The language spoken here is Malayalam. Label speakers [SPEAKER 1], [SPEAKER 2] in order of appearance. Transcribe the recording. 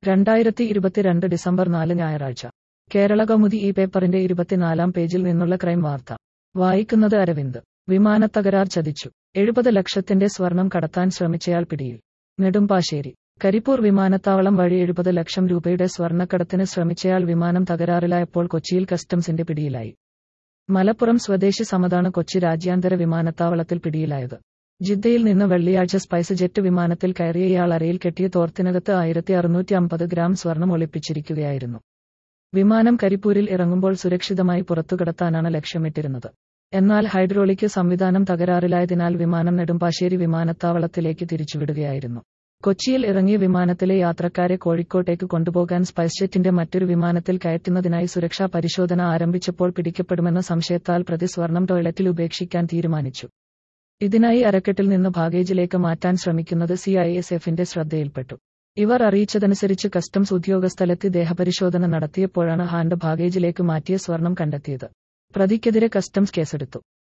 [SPEAKER 1] രണ്ടായിരത്തി ഇരുപത്തിരണ്ട് ഡിസംബർ നാല് ഞായറാഴ്ച കേരള കൗമുദി ഈ പേപ്പറിന്റെ ഇരുപത്തിനാലാം പേജിൽ നിന്നുള്ള ക്രൈം വാർത്ത വായിക്കുന്നത് അരവിന്ദ് വിമാനത്തകരാർ ചതിച്ചു എഴുപത് ലക്ഷത്തിന്റെ സ്വർണം കടത്താൻ ശ്രമിച്ചയാൾ പിടിയിൽ നെടുമ്പാശ്ശേരി കരിപ്പൂർ വിമാനത്താവളം വഴി എഴുപത് ലക്ഷം രൂപയുടെ സ്വർണ്ണക്കടത്തിന് ശ്രമിച്ചയാൾ വിമാനം തകരാറിലായപ്പോൾ കൊച്ചിയിൽ കസ്റ്റംസിന്റെ പിടിയിലായി മലപ്പുറം സ്വദേശി സമതാണ് കൊച്ചി രാജ്യാന്തര വിമാനത്താവളത്തിൽ പിടിയിലായത് ജിദ്ദയിൽ നിന്ന് വെള്ളിയാഴ്ച സ്പൈസ് ജെറ്റ് വിമാനത്തിൽ കയറിയ ഇയാൾ അരയിൽ കെട്ടിയ തോർത്തിനകത്ത് ആയിരത്തി അറുന്നൂറ്റി അമ്പത് ഗ്രാം സ്വർണം ഒളിപ്പിച്ചിരിക്കുകയായിരുന്നു വിമാനം കരിപ്പൂരിൽ ഇറങ്ങുമ്പോൾ സുരക്ഷിതമായി പുറത്തുകടത്താനാണ് ലക്ഷ്യമിട്ടിരുന്നത് എന്നാൽ ഹൈഡ്രോളിക് സംവിധാനം തകരാറിലായതിനാൽ വിമാനം നെടുമ്പാശ്ശേരി വിമാനത്താവളത്തിലേക്ക് തിരിച്ചുവിടുകയായിരുന്നു കൊച്ചിയിൽ ഇറങ്ങിയ വിമാനത്തിലെ യാത്രക്കാരെ കോഴിക്കോട്ടേക്ക് കൊണ്ടുപോകാൻ സ്പൈസ് ജെറ്റിന്റെ മറ്റൊരു വിമാനത്തിൽ കയറ്റുന്നതിനായി സുരക്ഷാ പരിശോധന ആരംഭിച്ചപ്പോൾ പിടിക്കപ്പെടുമെന്ന സംശയത്താൽ പ്രതി സ്വർണം ടോയ്ലറ്റിൽ ഉപേക്ഷിക്കാൻ തീരുമാനിച്ചു ഇതിനായി അരക്കെട്ടിൽ നിന്ന് ബാഗേജിലേക്ക് മാറ്റാൻ ശ്രമിക്കുന്നത് സി ഐ എസ് എഫിന്റെ ശ്രദ്ധയിൽപ്പെട്ടു ഇവർ അറിയിച്ചതനുസരിച്ച് കസ്റ്റംസ് ഉദ്യോഗസ്ഥലെത്തി ദേഹപരിശോധന നടത്തിയപ്പോഴാണ് ഹാൻഡ് ബാഗേജിലേക്ക് മാറ്റിയ സ്വർണം കണ്ടെത്തിയത് പ്രതിക്കെതിരെ കസ്റ്റംസ് കേസെടുത്തു